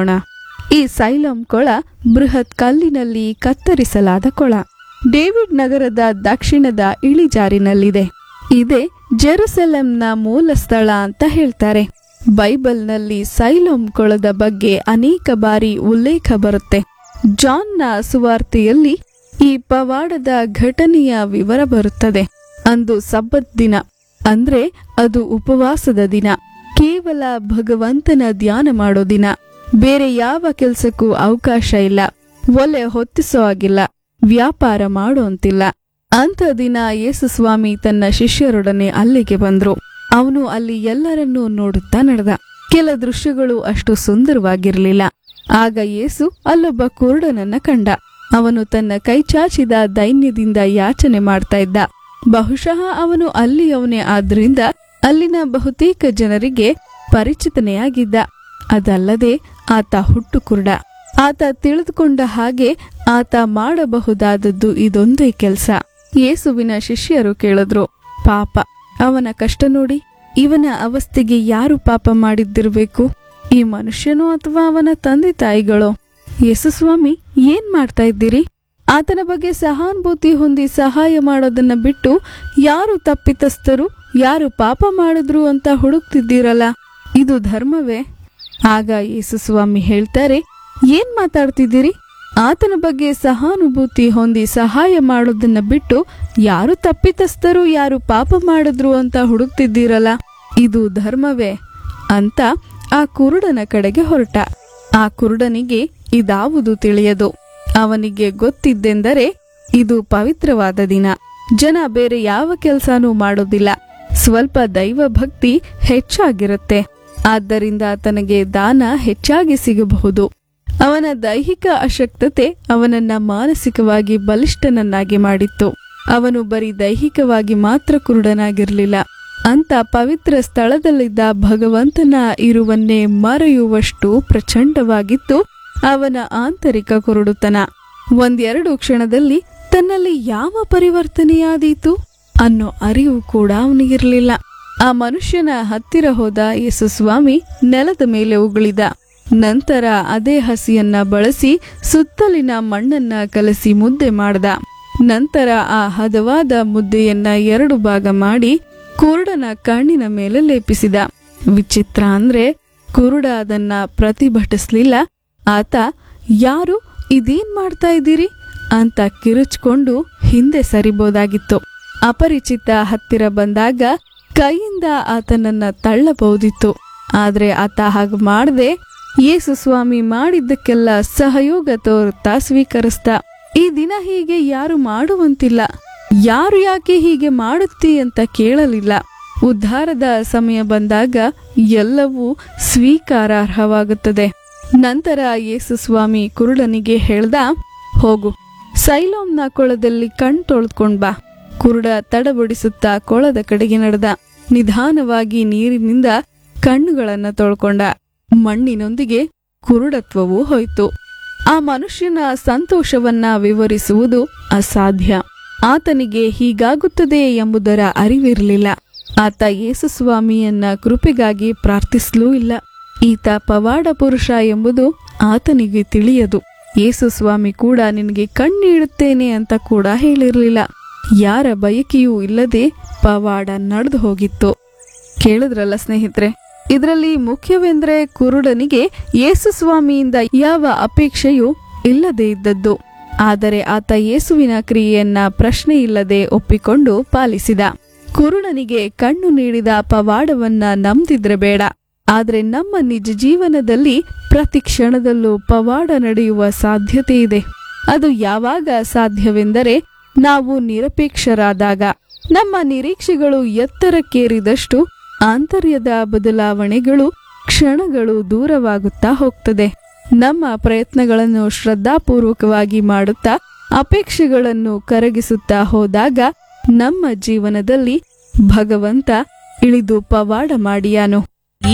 ಈ ಸೈಲಂ ಕೊಳ ಬೃಹತ್ ಕಲ್ಲಿನಲ್ಲಿ ಕತ್ತರಿಸಲಾದ ಕೊಳ ಡೇವಿಡ್ ನಗರದ ದಕ್ಷಿಣದ ಇಳಿಜಾರಿನಲ್ಲಿದೆ ಇದೇ ಜೆರುಸೆಲೆಂನ ಮೂಲ ಸ್ಥಳ ಅಂತ ಹೇಳ್ತಾರೆ ಬೈಬಲ್ನಲ್ಲಿ ಸೈಲೋಮ್ ಕೊಳದ ಬಗ್ಗೆ ಅನೇಕ ಬಾರಿ ಉಲ್ಲೇಖ ಬರುತ್ತೆ ಜಾನ್ನ ಸುವಾರ್ತೆಯಲ್ಲಿ ಈ ಪವಾಡದ ಘಟನೆಯ ವಿವರ ಬರುತ್ತದೆ ಅಂದು ಸಬ್ಬತ್ ದಿನ ಅಂದ್ರೆ ಅದು ಉಪವಾಸದ ದಿನ ಕೇವಲ ಭಗವಂತನ ಧ್ಯಾನ ಮಾಡೋ ದಿನ ಬೇರೆ ಯಾವ ಕೆಲ್ಸಕ್ಕೂ ಅವಕಾಶ ಇಲ್ಲ ಒಲೆ ಹೊತ್ತಿಸೋ ಆಗಿಲ್ಲ ವ್ಯಾಪಾರ ಮಾಡೋಂತಿಲ್ಲ ಅಂಥ ದಿನ ಯೇಸು ಸ್ವಾಮಿ ತನ್ನ ಶಿಷ್ಯರೊಡನೆ ಅಲ್ಲಿಗೆ ಬಂದ್ರು ಅವನು ಅಲ್ಲಿ ಎಲ್ಲರನ್ನೂ ನೋಡುತ್ತಾ ನಡೆದ ಕೆಲ ದೃಶ್ಯಗಳು ಅಷ್ಟು ಸುಂದರವಾಗಿರಲಿಲ್ಲ ಆಗ ಯೇಸು ಅಲ್ಲೊಬ್ಬ ಕುರುಡನನ್ನ ಕಂಡ ಅವನು ತನ್ನ ಕೈಚಾಚಿದ ದೈನ್ಯದಿಂದ ಯಾಚನೆ ಮಾಡ್ತಾ ಇದ್ದ ಬಹುಶಃ ಅವನು ಅಲ್ಲಿಯವನೇ ಆದ್ರಿಂದ ಅಲ್ಲಿನ ಬಹುತೇಕ ಜನರಿಗೆ ಪರಿಚಿತನೇ ಆಗಿದ್ದ ಅದಲ್ಲದೆ ಆತ ಹುಟ್ಟು ಕುರುಡ ಆತ ತಿಳಿದುಕೊಂಡ ಹಾಗೆ ಆತ ಮಾಡಬಹುದಾದದ್ದು ಇದೊಂದೇ ಕೆಲ್ಸ ಯೇಸುವಿನ ಶಿಷ್ಯರು ಕೇಳಿದ್ರು ಪಾಪ ಅವನ ಕಷ್ಟ ನೋಡಿ ಇವನ ಅವಸ್ಥೆಗೆ ಯಾರು ಪಾಪ ಮಾಡಿದ್ದಿರ್ಬೇಕು ಈ ಮನುಷ್ಯನೋ ಅಥವಾ ಅವನ ತಂದೆ ತಾಯಿಗಳೋ ಯೇಸು ಸ್ವಾಮಿ ಏನ್ ಮಾಡ್ತಾ ಇದ್ದೀರಿ ಆತನ ಬಗ್ಗೆ ಸಹಾನುಭೂತಿ ಹೊಂದಿ ಸಹಾಯ ಮಾಡೋದನ್ನ ಬಿಟ್ಟು ಯಾರು ತಪ್ಪಿತಸ್ಥರು ಯಾರು ಪಾಪ ಮಾಡಿದ್ರು ಅಂತ ಹುಡುಕ್ತಿದ್ದೀರಲ್ಲ ಇದು ಧರ್ಮವೇ ಆಗ ಯೇಸು ಸ್ವಾಮಿ ಹೇಳ್ತಾರೆ ಏನ್ ಮಾತಾಡ್ತಿದ್ದೀರಿ ಆತನ ಬಗ್ಗೆ ಸಹಾನುಭೂತಿ ಹೊಂದಿ ಸಹಾಯ ಮಾಡೋದನ್ನ ಬಿಟ್ಟು ಯಾರು ತಪ್ಪಿತಸ್ಥರು ಯಾರು ಪಾಪ ಮಾಡಿದ್ರು ಅಂತ ಹುಡುಕ್ತಿದ್ದೀರಲ್ಲ ಇದು ಧರ್ಮವೇ ಅಂತ ಆ ಕುರುಡನ ಕಡೆಗೆ ಹೊರಟ ಆ ಕುರುಡನಿಗೆ ಇದಾವುದು ತಿಳಿಯದು ಅವನಿಗೆ ಗೊತ್ತಿದ್ದೆಂದರೆ ಇದು ಪವಿತ್ರವಾದ ದಿನ ಜನ ಬೇರೆ ಯಾವ ಕೆಲಸನೂ ಮಾಡೋದಿಲ್ಲ ಸ್ವಲ್ಪ ದೈವ ಭಕ್ತಿ ಹೆಚ್ಚಾಗಿರುತ್ತೆ ಆದ್ದರಿಂದ ತನಗೆ ದಾನ ಹೆಚ್ಚಾಗಿ ಸಿಗಬಹುದು ಅವನ ದೈಹಿಕ ಅಶಕ್ತತೆ ಅವನನ್ನ ಮಾನಸಿಕವಾಗಿ ಬಲಿಷ್ಠನನ್ನಾಗಿ ಮಾಡಿತ್ತು ಅವನು ಬರೀ ದೈಹಿಕವಾಗಿ ಮಾತ್ರ ಕುರುಡನಾಗಿರ್ಲಿಲ್ಲ ಅಂತ ಪವಿತ್ರ ಸ್ಥಳದಲ್ಲಿದ್ದ ಭಗವಂತನ ಇರುವನ್ನೇ ಮರೆಯುವಷ್ಟು ಪ್ರಚಂಡವಾಗಿತ್ತು ಅವನ ಆಂತರಿಕ ಕುರುಡುತನ ಒಂದೆರಡು ಕ್ಷಣದಲ್ಲಿ ತನ್ನಲ್ಲಿ ಯಾವ ಪರಿವರ್ತನೆಯಾದೀತು ಅನ್ನೋ ಅರಿವು ಕೂಡ ಅವನಿಗಿರಲಿಲ್ಲ ಆ ಮನುಷ್ಯನ ಹತ್ತಿರ ಹೋದ ಯೇಸು ಸ್ವಾಮಿ ನೆಲದ ಮೇಲೆ ಉಗುಳಿದ ನಂತರ ಅದೇ ಹಸಿಯನ್ನ ಬಳಸಿ ಸುತ್ತಲಿನ ಮಣ್ಣನ್ನ ಕಲಸಿ ಮುದ್ದೆ ಮಾಡ್ದ ನಂತರ ಆ ಹದವಾದ ಮುದ್ದೆಯನ್ನ ಎರಡು ಭಾಗ ಮಾಡಿ ಕುರುಡನ ಕಣ್ಣಿನ ಮೇಲೆ ಲೇಪಿಸಿದ ವಿಚಿತ್ರ ಅಂದ್ರೆ ಕುರುಡ ಅದನ್ನ ಪ್ರತಿಭಟಿಸ್ಲಿಲ್ಲ ಆತ ಯಾರು ಇದೇನ್ ಮಾಡ್ತಾ ಇದ್ದೀರಿ ಅಂತ ಕಿರುಚ್ಕೊಂಡು ಹಿಂದೆ ಸರಿಬೋದಾಗಿತ್ತು ಅಪರಿಚಿತ ಹತ್ತಿರ ಬಂದಾಗ ಕೈಯಿಂದ ಆತನನ್ನ ತಳ್ಳಬಹುದಿತ್ತು ಆದ್ರೆ ಆತ ಹಾಗೆ ಮಾಡದೆ ಯೇಸು ಸ್ವಾಮಿ ಮಾಡಿದ್ದಕ್ಕೆಲ್ಲ ಸಹಯೋಗ ತೋರುತ್ತಾ ಸ್ವೀಕರಿಸ್ದ ಈ ದಿನ ಹೀಗೆ ಯಾರು ಮಾಡುವಂತಿಲ್ಲ ಯಾರು ಯಾಕೆ ಹೀಗೆ ಮಾಡುತ್ತಿ ಅಂತ ಕೇಳಲಿಲ್ಲ ಉದ್ಧಾರದ ಸಮಯ ಬಂದಾಗ ಎಲ್ಲವೂ ಸ್ವೀಕಾರಾರ್ಹವಾಗುತ್ತದೆ ನಂತರ ಯೇಸು ಸ್ವಾಮಿ ಕುರುಡನಿಗೆ ಹೇಳ್ದ ಹೋಗು ಸೈಲೋಮ್ನ ಕೊಳದಲ್ಲಿ ಕಣ್ ತೊಳೆದ್ಕೊಂಡ್ ಬಾ ಕುರುಡ ತಡಬಡಿಸುತ್ತಾ ಕೊಳದ ಕಡೆಗೆ ನಡೆದ ನಿಧಾನವಾಗಿ ನೀರಿನಿಂದ ಕಣ್ಣುಗಳನ್ನ ತೊಳ್ಕೊಂಡ ಮಣ್ಣಿನೊಂದಿಗೆ ಕುರುಡತ್ವವೂ ಹೋಯ್ತು ಆ ಮನುಷ್ಯನ ಸಂತೋಷವನ್ನ ವಿವರಿಸುವುದು ಅಸಾಧ್ಯ ಆತನಿಗೆ ಹೀಗಾಗುತ್ತದೆ ಎಂಬುದರ ಅರಿವಿರಲಿಲ್ಲ ಆತ ಯೇಸುಸ್ವಾಮಿಯನ್ನ ಕೃಪೆಗಾಗಿ ಪ್ರಾರ್ಥಿಸಲೂ ಇಲ್ಲ ಈತ ಪವಾಡ ಪುರುಷ ಎಂಬುದು ಆತನಿಗೆ ತಿಳಿಯದು ಯೇಸುಸ್ವಾಮಿ ಕೂಡ ನಿನಗೆ ಕಣ್ಣೀಡುತ್ತೇನೆ ಅಂತ ಕೂಡ ಹೇಳಿರಲಿಲ್ಲ ಯಾರ ಬಯಕೆಯೂ ಇಲ್ಲದೆ ಪವಾಡ ನಡೆದು ಹೋಗಿತ್ತು ಕೇಳಿದ್ರಲ್ಲ ಸ್ನೇಹಿತರೆ ಇದರಲ್ಲಿ ಮುಖ್ಯವೆಂದ್ರೆ ಕುರುಡನಿಗೆ ಯೇಸು ಸ್ವಾಮಿಯಿಂದ ಯಾವ ಅಪೇಕ್ಷೆಯೂ ಇಲ್ಲದೆ ಇದ್ದದ್ದು ಆದರೆ ಆತ ಯೇಸುವಿನ ಕ್ರಿಯೆಯನ್ನ ಪ್ರಶ್ನೆ ಇಲ್ಲದೆ ಒಪ್ಪಿಕೊಂಡು ಪಾಲಿಸಿದ ಕುರುಡನಿಗೆ ಕಣ್ಣು ನೀಡಿದ ಪವಾಡವನ್ನ ನಂಬ್ದಿದ್ರೆ ಬೇಡ ಆದ್ರೆ ನಮ್ಮ ನಿಜ ಜೀವನದಲ್ಲಿ ಪ್ರತಿ ಕ್ಷಣದಲ್ಲೂ ಪವಾಡ ನಡೆಯುವ ಸಾಧ್ಯತೆ ಇದೆ ಅದು ಯಾವಾಗ ಸಾಧ್ಯವೆಂದರೆ ನಾವು ನಿರಪೇಕ್ಷರಾದಾಗ ನಮ್ಮ ನಿರೀಕ್ಷೆಗಳು ಎತ್ತರಕ್ಕೇರಿದಷ್ಟು ಆಂತರ್ಯದ ಬದಲಾವಣೆಗಳು ಕ್ಷಣಗಳು ದೂರವಾಗುತ್ತಾ ಹೋಗ್ತದೆ ನಮ್ಮ ಪ್ರಯತ್ನಗಳನ್ನು ಶ್ರದ್ಧಾಪೂರ್ವಕವಾಗಿ ಮಾಡುತ್ತಾ ಅಪೇಕ್ಷೆಗಳನ್ನು ಕರಗಿಸುತ್ತಾ ಹೋದಾಗ ನಮ್ಮ ಜೀವನದಲ್ಲಿ ಭಗವಂತ ಇಳಿದು ಪವಾಡ ಮಾಡಿಯಾನು